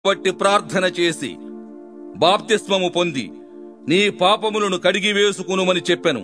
బట్టి ప్రార్థన చేసి బాప్తిస్మము పొంది నీ పాపములను కడిగి వేసుకునుమని చెప్పెను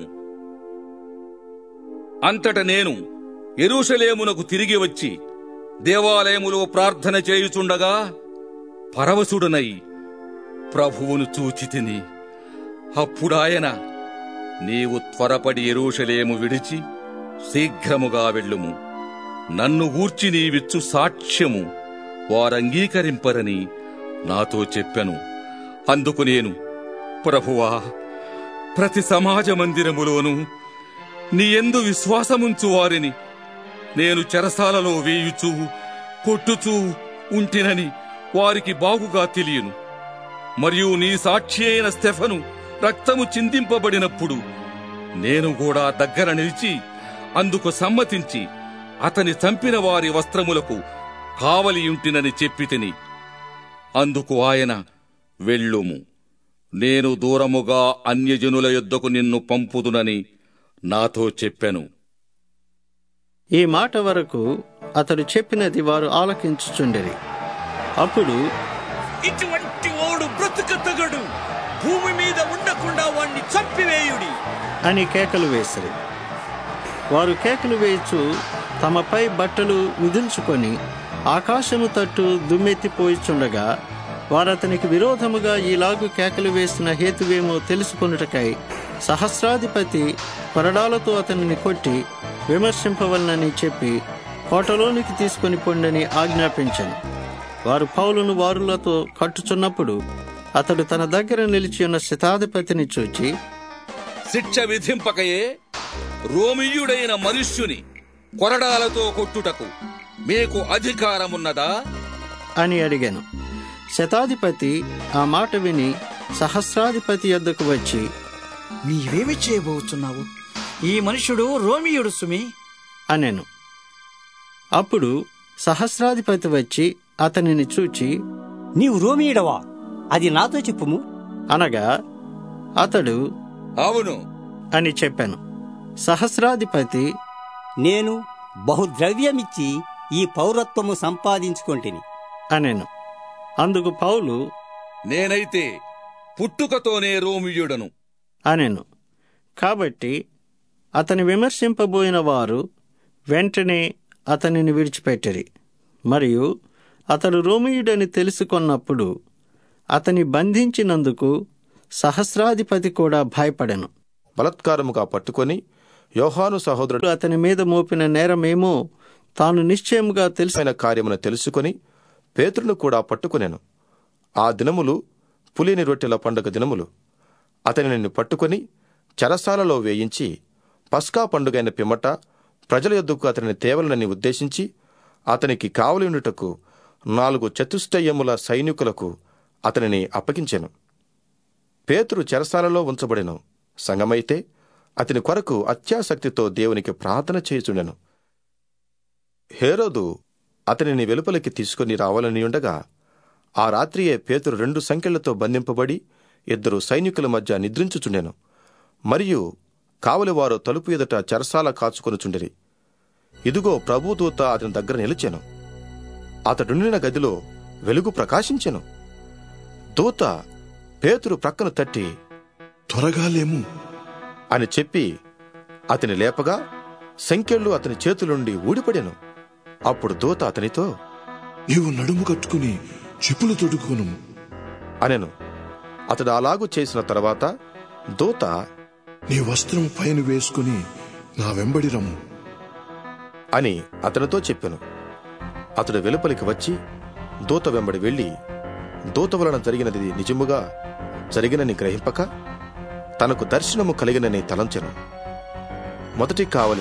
అంతట నేను ఎరుషలేమునకు తిరిగి వచ్చి దేవాలయములో ప్రార్థన చేయుచుండగా పరవశుడనై ప్రభువును చూచితిని అప్పుడాయన నీవు త్వరపడి ఎరుషలేము విడిచి శీఘ్రముగా వెళ్ళుము నన్ను గూర్చి నీవిచ్చు సాక్ష్యము వారంగీకరింపరని నాతో చెప్పెను అందుకు నేను ప్రభువా ప్రతి సమాజ మందిరములోనూ నీ ఎందు విశ్వాసముంచు వారిని నేను చెరసాలలో వేయుచూ కొట్టుచూ ఉంటినని వారికి బాగుగా తెలియను మరియు నీ సాక్షి అయిన స్టెఫను రక్తము చిందింపబడినప్పుడు నేను కూడా దగ్గర నిలిచి అందుకు సమ్మతించి అతని చంపిన వారి వస్త్రములకు కావలియుంటినని చెప్పితిని అందుకు ఆయన వెళ్ళుము నేను దూరముగా అన్యజనుల యొద్దకు నిన్ను పంపుదునని నాతో చెప్పెను ఈ మాట వరకు అతడు చెప్పినది వారు ఆలకించుచుండిరి అప్పుడు ఇటువంటి ఓడు బ్రతుకతగడు భూమి మీద ఉండకుండా వాణ్ణి చంపివేయుడి అని కేకలు వేసిరి వారు కేకలు వేయచు తమపై బట్టలు విదిల్చుకొని ఆకాశము తట్టు దుమ్మెత్తిపోయిచుండగా వారతనికి విరోధముగా ఈలాగు కేకలు వేసిన హేతువేమో తెలుసుకొనుటకై సహస్రాధిపతి కొరడాలతో అతనిని కొట్టి విమర్శింపవలనని చెప్పి కోటలోనికి తీసుకొని పొండని ఆజ్ఞాపించను వారు పౌలును వారులతో కట్టుచున్నప్పుడు అతడు తన దగ్గర నిలిచి ఉన్న శతాధిపతిని చూచి శిక్ష విధింపకయే రోమియుడైన మనుష్యుని కొరడాలతో కొట్టుటకు మీకు అధికారమున్నదా అని అడిగాను శతాధిపతి ఆ మాట విని సహస్రాధిపతి యొద్దకు వచ్చి నీవేమి చేయబోతున్నావు ఈ మనుషుడు రోమియుడు సుమి అనెను అప్పుడు సహస్రాధిపతి వచ్చి అతనిని చూచి నీవు రోమియుడవా అది నాతో చెప్పుము అనగా అతడు అవును అని చెప్పాను సహస్రాధిపతి నేను బహుద్రవ్యమిచ్చి ఈ పౌరత్వము సంపాదించుకొంటిని అనెను అందుకు పౌలు నేనైతే పుట్టుకతోనే రోమియుడను అనెను కాబట్టి అతని విమర్శింపబోయిన వారు వెంటనే అతనిని విడిచిపెట్టిరి మరియు అతడు రోమియుడని తెలుసుకొన్నప్పుడు అతని బంధించినందుకు సహస్రాధిపతి కూడా భయపడెను బలత్కారముగా పట్టుకొని యోహాను సహోదరుడు అతని మీద మోపిన నేరమేమో తాను నిశ్చయముగా తెలుసు అయిన కార్యమును తెలుసుకొని పేతురును కూడా పట్టుకొనెను ఆ దినములు పులిని రొట్టెల పండుగ దినములు అతని నిన్ను పట్టుకొని చెరసాలలో వేయించి పస్కా పండుగైన పిమ్మట ప్రజల యొద్దకు అతనిని తేవలనని ఉద్దేశించి అతనికి కావలినుటకు నాలుగు చతుష్టయముల సైనికులకు అతనిని అప్పగించెను పేతురు చెరసాలలో ఉంచబడెను సంగమైతే అతని కొరకు అత్యాసక్తితో దేవునికి ప్రార్థన చేయుచుండెను హేరోదు అతనిని వెలుపలికి తీసుకుని రావాలని ఉండగా ఆ రాత్రియే పేతురు రెండు సంఖ్యలతో బంధింపబడి ఇద్దరు సైనికుల మధ్య నిద్రించుచుండెను మరియు కావలివారు తలుపు ఎదుట చెరసాల కాచుకొనుచుండిరి ఇదిగో ప్రభుదూత అతని దగ్గర నిలిచెను అతడుండిన గదిలో వెలుగు ప్రకాశించెను దూత పేతురు ప్రక్కను తట్టి త్వరగా లేము అని చెప్పి అతని లేపగా సంఖ్యలు అతని చేతులుండి ఊడిపడెను అప్పుడు దూత అతనితో నీవు నడుము కట్టుకుని చెప్పులు తొడుక్కును అనెను అతడు అలాగు చేసిన తర్వాత దూత నీ వస్త్రం పైన వేసుకుని నా వెంబడి రమ్ము అని అతనితో చెప్పెను అతడు వెలుపలికి వచ్చి దూత వెంబడి వెళ్లి దూత వలన జరిగినది నిజముగా జరిగినని గ్రహింపక తనకు దర్శనము కలిగినని తలంచెను మొదటి కావలి